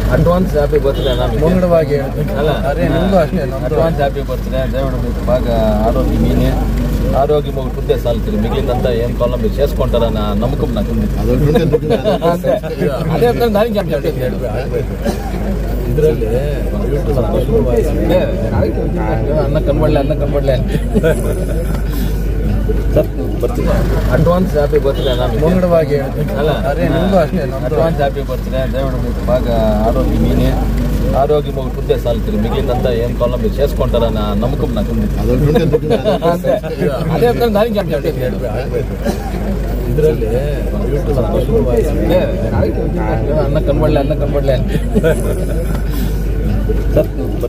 Advance happy birthday ನಮಗೆ ಮುಂಗಡವಾಗಿ ಹೇಳ್ತೀನಿ ಅಲ್ಲ ಅದೇ ನಿಮ್ದು ಅಷ್ಟೇ ನಮ್ದು ಅಡ್ವಾನ್ಸ್ ಹ್ಯಾಪಿ ಬರ್ತ್ಡೇ ದಯವಿಟ್ಟು మీకు బాగా ఆరోగ్యం మీనే ఆరోగ్యం ఒకటి ఉంటే చాలు తిరిగి మిగిలినంతా ఏం కావాలో మీరు చేసుకుంటారన్న నమ్మకం నాకు ఉంది అంతే. అదే చెప్తాను, దానికి ఏం చెప్పేది లేదు. ಇದರಲ್ಲಿ ಅನ್ನ ಕನ್ಬಡ್ಲೆ ಅನ್ನ ಕನ್ಬಡ್ಲೆ ಸರ್ ಬರ್ತೀನಿ ಅಡ್ವಾನ್ಸ್ ಹ್ಯಾಪಿ ಬರ್ತ್ಡೇ ನಮಗೆ ಮುಂಗಡವಾಗಿ ಹೇಳ್ತೀನಿ ಅಲ್ಲ ಅದೇ ನಿಮ್ದು ಅಷ್ಟೇ ನಮ್ದು అడ్వాన్స్ హ్యాపీ బర్త్డే దేవుడు మీకు బాగా ఆరోగ్యం మీనే ఆరోగ్యం ఒకటి ఉంటే చాలు తిరిగి మిగిలినంతా ఏం కావాలో మీరు చేసుకుంటారన్న నమ్మకం నాకు ఉంది అంతే. అదే చెప్తాను, దానికి ఏం చెప్పేది లేదు. ಇದರಲ್ಲಿ ಅನ್ನ ಕನ್ಬಡ್ಲೆ ಅನ್ನ ಕನ್ಬಡ್ಲೆ ಸರ್